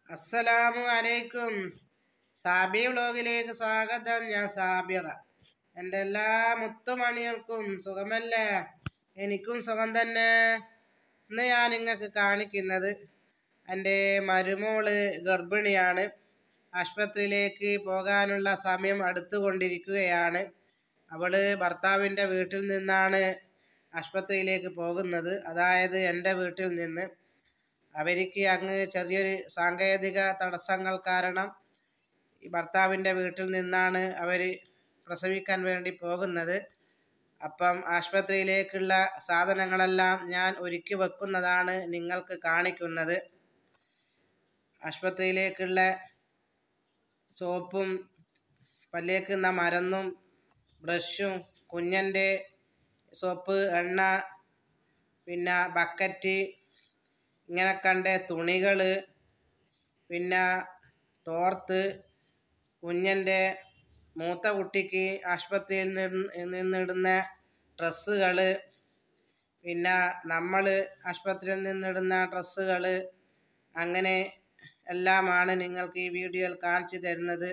അസ്സലാമു അലൈക്കും സാബി വ്ലോഗിലേക്ക് സ്വാഗതം ഞാൻ സാബിറ എൻ്റെ എല്ലാ മുത്തുമണികൾക്കും സുഖമല്ലേ എനിക്കും സുഖം തന്നെ ഇന്ന് ഞാൻ നിങ്ങൾക്ക് കാണിക്കുന്നത് എൻ്റെ മരുമോള് ഗർഭിണിയാണ് ആശുപത്രിയിലേക്ക് പോകാനുള്ള സമയം അടുത്തുകൊണ്ടിരിക്കുകയാണ് അവള് ഭർത്താവിൻ്റെ വീട്ടിൽ നിന്നാണ് ആശുപത്രിയിലേക്ക് പോകുന്നത് അതായത് എൻ്റെ വീട്ടിൽ നിന്ന് അവർക്ക് അങ്ങ് ചെറിയൊരു സാങ്കേതിക തടസ്സങ്ങൾ കാരണം ഈ ഭർത്താവിൻ്റെ വീട്ടിൽ നിന്നാണ് അവർ പ്രസവിക്കാൻ വേണ്ടി പോകുന്നത് അപ്പം ആശുപത്രിയിലേക്കുള്ള സാധനങ്ങളെല്ലാം ഞാൻ ഒരുക്കി വെക്കുന്നതാണ് നിങ്ങൾക്ക് കാണിക്കുന്നത് ആശുപത്രിയിലേക്കുള്ള സോപ്പും പല്ലേക്കുന്ന മരുന്നും ബ്രഷും കുഞ്ഞൻ്റെ സോപ്പ് എണ്ണ പിന്നെ ബക്കറ്റ് ഇങ്ങനെ കണ്ട തുണികൾ പിന്നെ തോർത്ത് കുഞ്ഞൻ്റെ മൂത്ത കുട്ടിക്ക് ആശുപത്രിയിൽ നിന്ന് നിന്നിടുന്ന ഡ്രസ്സുകൾ പിന്നെ നമ്മൾ ആശുപത്രിയിൽ നിന്നിടുന്ന ഡ്രസ്സുകൾ അങ്ങനെ എല്ലാമാണ് നിങ്ങൾക്ക് ഈ വീഡിയോയിൽ കാണിച്ചു തരുന്നത്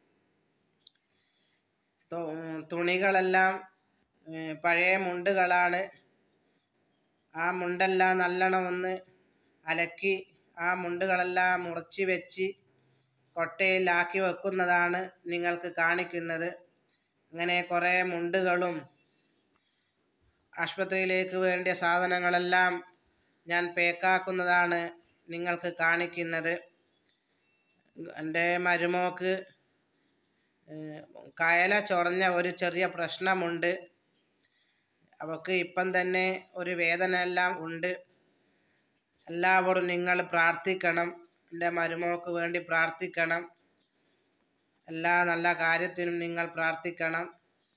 തു- തുണികളെല്ലാം ഏർ, പഴയ മുണ്ടുകളാണ് ആ മുണ്ടെല്ലാം നല്ലോണം ഒന്ന് അലക്കി ആ മുണ്ടുകളെല്ലാം മുറിച്ച് വെച്ച് കൊട്ടയിലാക്കി വെക്കുന്നതാണ് നിങ്ങൾക്ക് കാണിക്കുന്നത് അങ്ങനെ കുറേ മുണ്ടുകളും ആശുപത്രിയിലേക്ക് വേണ്ടിയ സാധനങ്ങളെല്ലാം ഞാൻ പേക്കാക്കുന്നതാണ് നിങ്ങൾക്ക് കാണിക്കുന്നത് എൻ്റെ മരുമോക്ക് ഏർ, കയല ചൊറഞ്ഞ ഒരു ചെറിയ പ്രശ്നമുണ്ട് അവൾക്ക് ഇപ്പം തന്നെ ഒരു വേദന എല്ലാം ഉണ്ട് എല്ലാവരും നിങ്ങൾ പ്രാർത്ഥിക്കണം എൻ്റെ മരുമോക്ക് വേണ്ടി പ്രാർത്ഥിക്കണം എല്ലാ നല്ല കാര്യത്തിനും നിങ്ങൾ പ്രാർത്ഥിക്കണം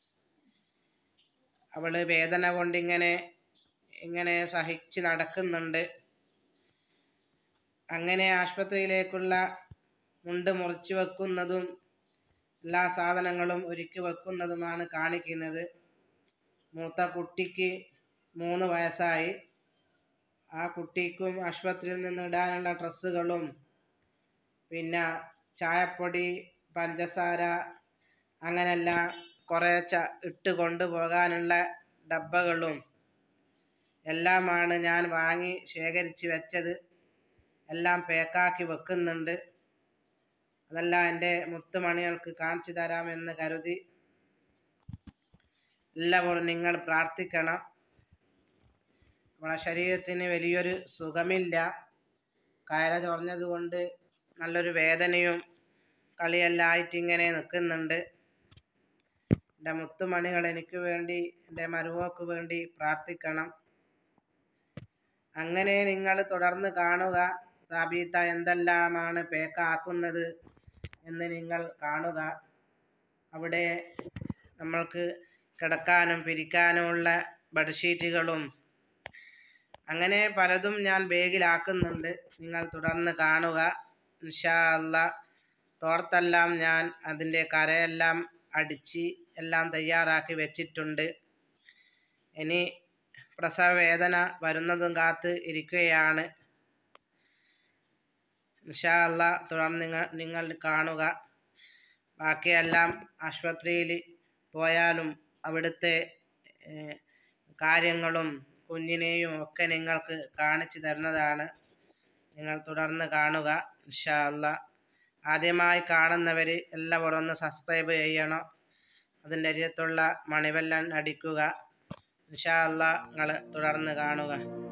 അവൾ വേദന കൊണ്ടിങ്ങനെ ഇങ്ങനെ സഹിച്ച് നടക്കുന്നുണ്ട് അങ്ങനെ ആശുപത്രിയിലേക്കുള്ള മുണ്ട് മുറിച്ച് വെക്കുന്നതും എല്ലാ സാധനങ്ങളും ഒരുക്കി വെക്കുന്നതുമാണ് കാണിക്കുന്നത് മൂത്ത കുട്ടിക്ക് മൂന്ന് വയസ്സായി ആ കുട്ടിക്കും ആശുപത്രിയിൽ നിന്ന് ഇടാനുള്ള ഡ്രസ്സുകളും പിന്നെ ചായപ്പൊടി പഞ്ചസാര അങ്ങനെല്ലാം കുറേ ച ഇട്ട് കൊണ്ടുപോകാനുള്ള ഡബ്ബകളും എല്ലാമാണ് ഞാൻ വാങ്ങി ശേഖരിച്ച് വെച്ചത് എല്ലാം പേക്കാക്കി വെക്കുന്നുണ്ട് അതെല്ലാം എൻ്റെ മുത്തുമണികൾക്ക് കാണിച്ചു തരാമെന്ന് കരുതി എല്ലാവരും നിങ്ങൾ പ്രാർത്ഥിക്കണം നമ്മളെ ശരീരത്തിന് വലിയൊരു സുഖമില്ല കയല ചൊറഞ്ഞത് കൊണ്ട് നല്ലൊരു വേദനയും കളിയെല്ലാം ആയിട്ട് ഇങ്ങനെ നിൽക്കുന്നുണ്ട് എൻ്റെ മുത്തുമണികൾ എനിക്ക് വേണ്ടി എൻ്റെ മരുമോക്ക് വേണ്ടി പ്രാർത്ഥിക്കണം അങ്ങനെ നിങ്ങൾ തുടർന്ന് കാണുക സാബീത്ത എന്തെല്ലാമാണ് പേക്കാക്കുന്നത് എന്ന് നിങ്ങൾ കാണുക അവിടെ നമ്മൾക്ക് കിടക്കാനും പിരിക്കാനുമുള്ള ബെഡ്ഷീറ്റുകളും അങ്ങനെ പലതും ഞാൻ ബാഗിലാക്കുന്നുണ്ട് നിങ്ങൾ തുടർന്ന് കാണുക ഇൻഷാ അല്ല തോർത്തെല്ലാം ഞാൻ അതിൻ്റെ കരയെല്ലാം അടിച്ച് എല്ലാം തയ്യാറാക്കി വെച്ചിട്ടുണ്ട് ഇനി പ്രസവ വേദന വരുന്നതും കാത്ത് ഇരിക്കുകയാണ് ഇൻഷാ അല്ല തുടർന്ന് നിങ്ങൾ നിങ്ങൾ കാണുക ബാക്കിയെല്ലാം ആശുപത്രിയിൽ പോയാലും അവിടുത്തെ ഏർ, കാര്യങ്ങളും കുഞ്ഞിനെയും ഒക്കെ നിങ്ങൾക്ക് കാണിച്ചു തരുന്നതാണ് നിങ്ങൾ തുടർന്ന് കാണുക ഇൻഷാ അല്ല ആദ്യമായി കാണുന്നവർ എല്ലാവരും ഒന്ന് സബ്സ്ക്രൈബ് ചെയ്യണം അതിൻ്റെ അരിയത്തുള്ള മണിവെല്ലം അടിക്കുക ഇൻഷാ അല്ല നിങ്ങൾ തുടർന്ന് കാണുക